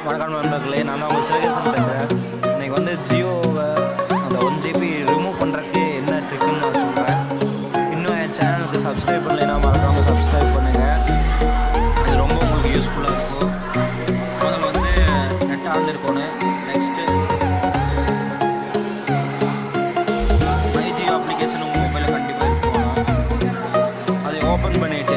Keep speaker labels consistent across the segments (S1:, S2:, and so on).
S1: வணக்கம் நண்பர்களே நான் தான் உங்கள் சிவகேசன் பேசுகிறேன் இன்னைக்கு வந்து ஜியோவை அந்த ஒன் ஜிபி ரிமூவ் பண்ணுறதுக்கு என்ன ட்ரிக்குன்னு நான் சொல்கிறேன் இன்னும் என் சேனலுக்கு சப்ஸ்கிரைப் பண்ணலைன்னா மறக்காமல் சப்ஸ்கிரைப் பண்ணுங்கள் இது ரொம்ப உங்களுக்கு யூஸ்ஃபுல்லாக இருக்கும் முதல்ல வந்து நெட் ஆன் இருக்கணும் நெக்ஸ்ட்டு மை ஜியோ அப்ளிகேஷன் உங்கள் மொபைலில் கண்டிப்பாக இருக்கணும் அதை ஓப்பன் பண்ணிவிட்டு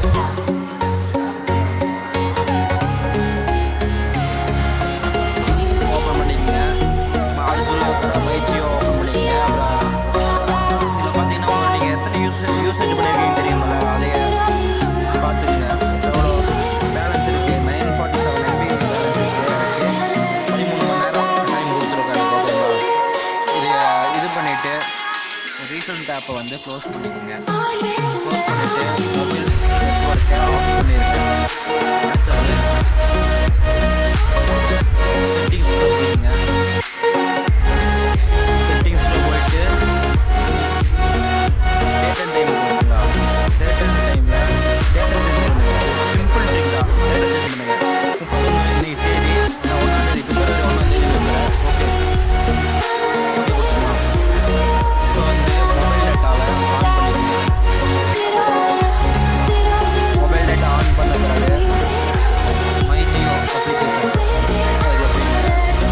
S1: ஓப்பன் பண்ணிக்கங்க அதுக்குள்ளே இருக்கிற மைஜியோ ஓப்பன் பண்ணிக்கங்க அப்புறம் இதில் பார்த்தீங்கன்னா நீங்கள் எத்தனை யூஸ் யூசேஜ் பண்ணியிருக்கீங்க தெரியுமில்ல அதையே பார்த்துக்குங்க எவ்வளோ பேலன்ஸ் இருக்குது nine forty seven MB balance இருக்குது எனக்கு பதிமூணு மணி நேரம் டைம் கொடுத்துருக்காரு ஓகேங்களா இதை இது பண்ணிவிட்டு ரீசன்ட் ஆப்பை வந்து க்ளோஸ் பண்ணிக்கோங்க க்ளோஸ் பண்ணிவிட்டு மொபைல் நெட்ஒர்க்கை ஆஃப் பண்ணிடுங்க அடுத்தது செட்டிங்ஸ்ல போயிடுங்க செட்டிங்ஸ்ல போயிட்டு டேட் அண்ட் டைம் இருக்குங்களா டேட் அண்ட் டைம்ல டேட்டா சேஞ்ச் பண்ணுங்க சிம்பிள் ட்ரிக் தான் டேட்டா சேஞ்ச் பண்ணுங்க முப்பத்தொன்று இன்னைக்கு தேதி நான் ஒன்றாம் தேதி பிப்ரவரி ஒன்றாம் தேதி வைக்கிறேன் ஓகே ஓகே கொடுத்துக்கலாம் இப்போ வந்து மொபைல் டேட்டாவை ஆன் பண்ணிக்கோங்க மொபைல் டேட்டா ஆன் பண்ண பிறகு மை ஜியோ அப்ளிகேஷன் அது எப்படிங்க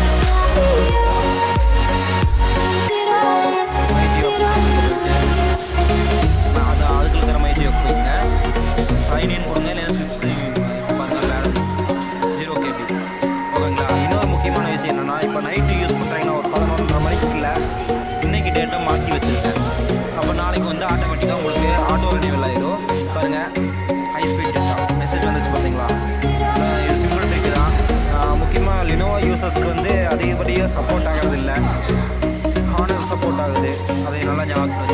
S1: மைஜியோ அப்ளிகேஷன் போயிட்டு அது அதுக்கு இருக்கிற மைஜியோ போயிங்க சைன்இன் கொடுங்க இல்லை சப்ஸ்கிரைப் பாருங்கள் பேலன்ஸ் ஜீரோ கேபி ஓகேங்களா இன்னொரு முக்கியமான விஷயம் என்னென்னா இப்போ நைட்டு யூஸ் பண்ணுறீங்கன்னா ஒரு பதினொன்றரை மணிக்குள்ள இன்னைக்கு டேட்டை மாற்றி வச்சுருக்கேன் அப்போ நாளைக்கு வந்து ஆட்டோமேட்டிக்காக உங்களுக்கு ஆட்டோ ரினியூவல் ஆயிடும் பாருங்கள் ஹை ஸ்பீட் டேட்டா மெசேஜ் வந்துச்சு பார்த்தீங்களா அஹ் இது சிம்பிள் ட்ரிக் தான் முக்கியமாக லினோவா யூசர்ஸ்க்கு வந்து அதிகப்படியாக சப்போர்ட் ஆகிறது இல்லை ஹானர் சப்போர்ட் ஆகுது அதை நல்லா ஞாபகத்தில்